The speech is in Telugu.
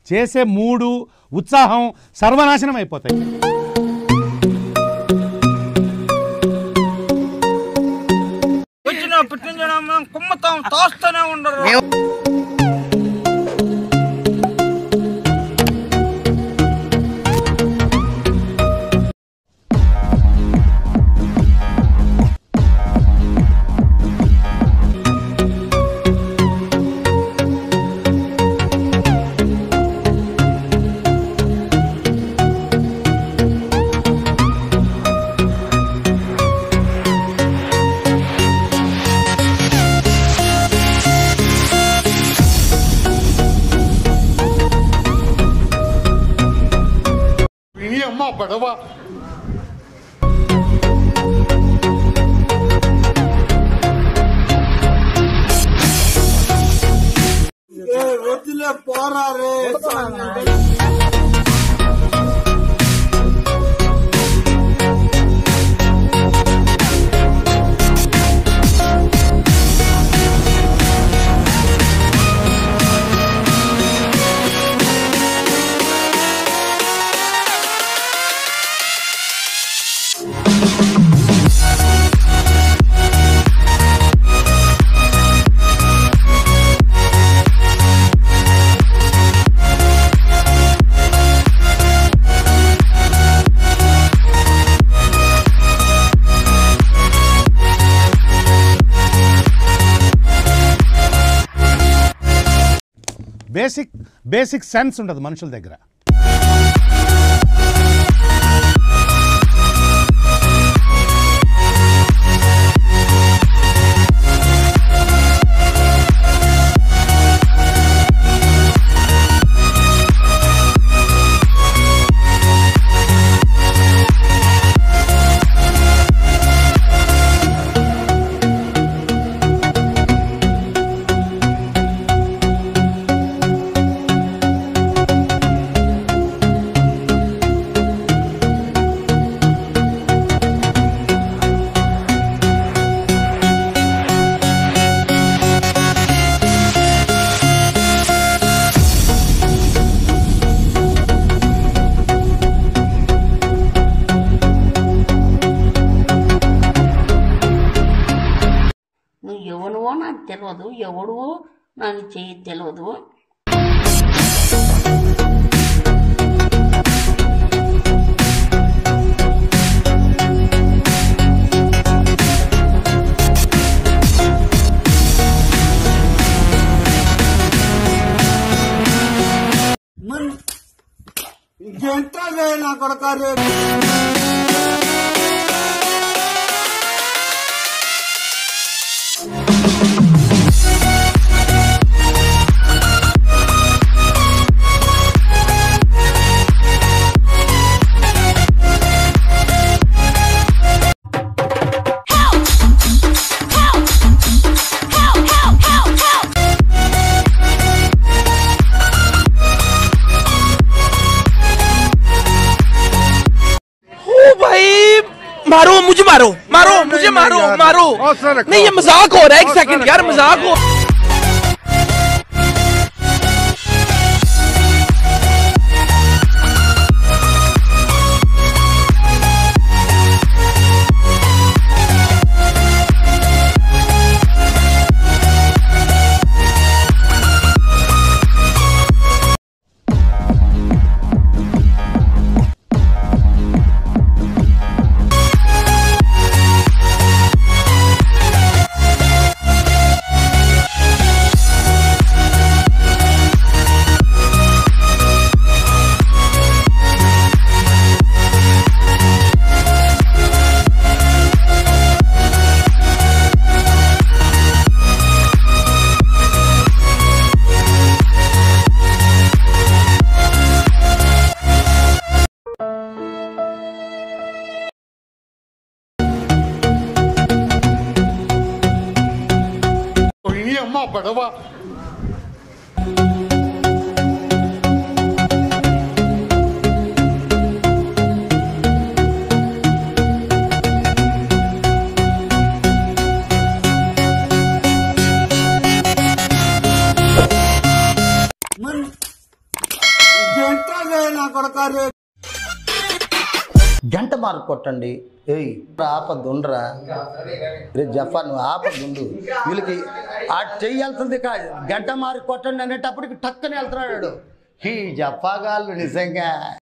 చేసే మూడు ఉత్సాహం సర్వనాశనం అయిపోతాయి వచ్చిన పుట్టించడం కుమ్మతాం తోస్తూనే ఉండరు విని అమ్మ పడవ బేసిక్ బేసిక్ సెన్స్ ఉండదు మనుషుల దగ్గర నువ్వు ఎవనువో నాకు తెలియదు ఎవడువో నాకు చేయి తెలియదు నా కొడకారు ओ भाई मारो मुझे मारो मारो मुझे मारो मारो नहीं ये मजाक हो रहा है एक सेकंड यार मजाक हो విని అమ్మ పడవ కొడక రే గంట మార్కు కొట్టండి ఏయ్ ఆపద్దుండ్రా రే జఫా నువ్వు ఆపద్దుండు వీళ్ళకి ఆ చెయ్యాల్సింది కా గంట మార్కు కొట్టండి అనేటప్పటికి టక్కని వెళ్తున్నాడు ఈ జఫాగాళ్ళు నిజంగా